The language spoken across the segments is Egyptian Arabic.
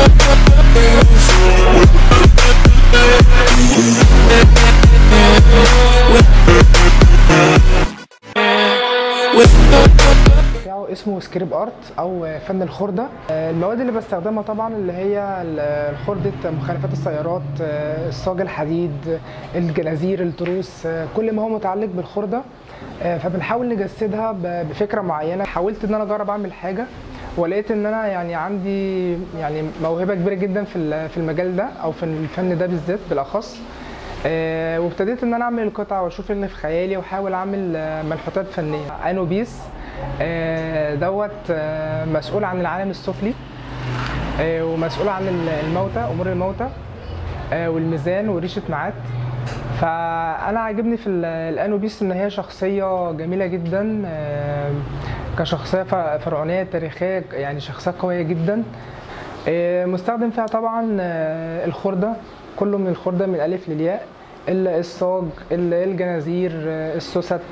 بتاعه اسمه سكريب ارت او فن الخرده المواد اللي بستخدمها طبعا اللي هي خرده مخالفات السيارات الصاج الحديد الجنازير التروس كل ما هو متعلق بالخرده فبنحاول نجسدها بفكره معينه حاولت ان انا اجرب اعمل حاجه ولقيت ان انا يعني عندي يعني موهبه كبيره جدا في في المجال ده او في الفن ده بالذات بالاخص آه وابتديت ان انا اعمل القطع واشوف اللي في خيالي واحاول اعمل آه منحوتات فنيه انوبيس آه دوت آه مسؤول عن العالم السفلي آه ومسؤول عن الموتى امور الموتى آه والميزان وريشه معات فانا عاجبني في الانوبيس ان هي شخصيه جميله جدا آه كشخصيه فرعونيه تاريخيه يعني شخصيه قويه جدا آه مستخدم فيها طبعا آه الخرده كله من الخرده من الالف للياء الصاج الجنازير السوست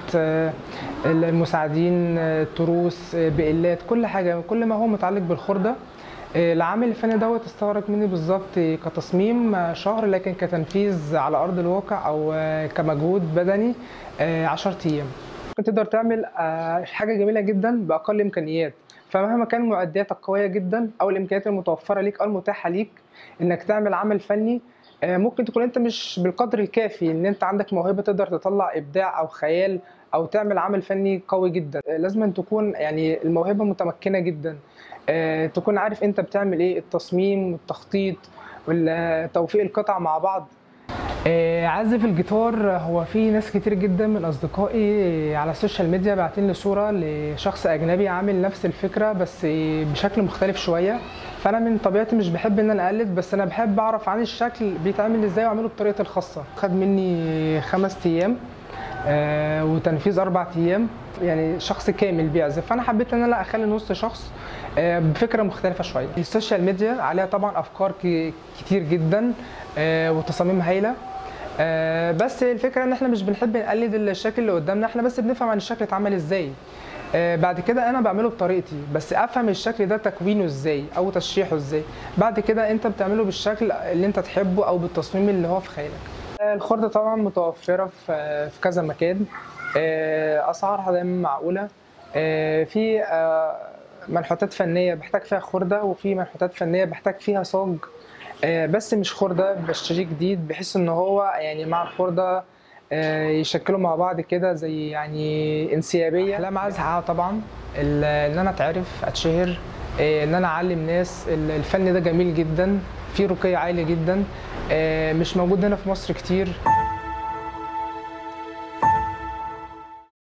المساعدين التروس بقلات كل حاجه كل ما هو متعلق بالخرده العامل الفني دوت استغرق مني بالظبط كتصميم شهر لكن كتنفيذ على ارض الواقع او كمجهود بدني 10 ايام ممكن تقدر تعمل حاجه جميله جدا باقل امكانيات فمهما كان معداتك قويه جدا او الامكانيات المتوفره ليك او المتاحه ليك انك تعمل عمل فني ممكن تكون انت مش بالقدر الكافي ان انت عندك موهبه تقدر تطلع ابداع او خيال او تعمل عمل فني قوي جدا لازم أن تكون يعني الموهبه متمكنه جدا تكون عارف انت بتعمل ايه التصميم والتخطيط وتوفيق القطع مع بعض عازف الجيتار هو في ناس كتير جدا من اصدقائي على السوشيال ميديا باعتين لي صوره لشخص اجنبي عامل نفس الفكره بس بشكل مختلف شويه فانا من طبيعتي مش بحب ان انا اقلد بس انا بحب اعرف عن الشكل بيتعمل ازاي واعمله بطريقتي الخاصه خد مني خمس ايام آه وتنفيذ اربع ايام يعني شخص كامل بيعزف فانا حبيت ان انا اخلي نص شخص آه بفكره مختلفه شويه السوشيال ميديا عليها طبعا افكار كتير جدا آه وتصاميم هايله آه بس الفكره ان احنا مش بنحب نقلد الشكل اللي قدامنا احنا بس بنفهم عن الشكل اتعمل ازاي آه بعد كده انا بعمله بطريقتي بس افهم الشكل ده تكوينه ازاي او تشريحه ازاي بعد كده انت بتعمله بالشكل اللي انت تحبه او بالتصميم اللي هو في خيالك آه الخرده طبعا متوفره في في كذا مكان اسعارها دايما معقوله في منحوتات فنيه بحتاج فيها خرده وفي منحوتات فنيه بحتاج فيها صاج بس مش خرده بشتريه جديد بحيث ان هو يعني مع الخرده يشكلوا مع بعض كده زي يعني انسيابيه لا عايز احققها طبعا ان انا اتعرف اتشهر ان انا اعلم ناس الفن ده جميل جدا فيه رقي عالي جدا مش موجود هنا في مصر كتير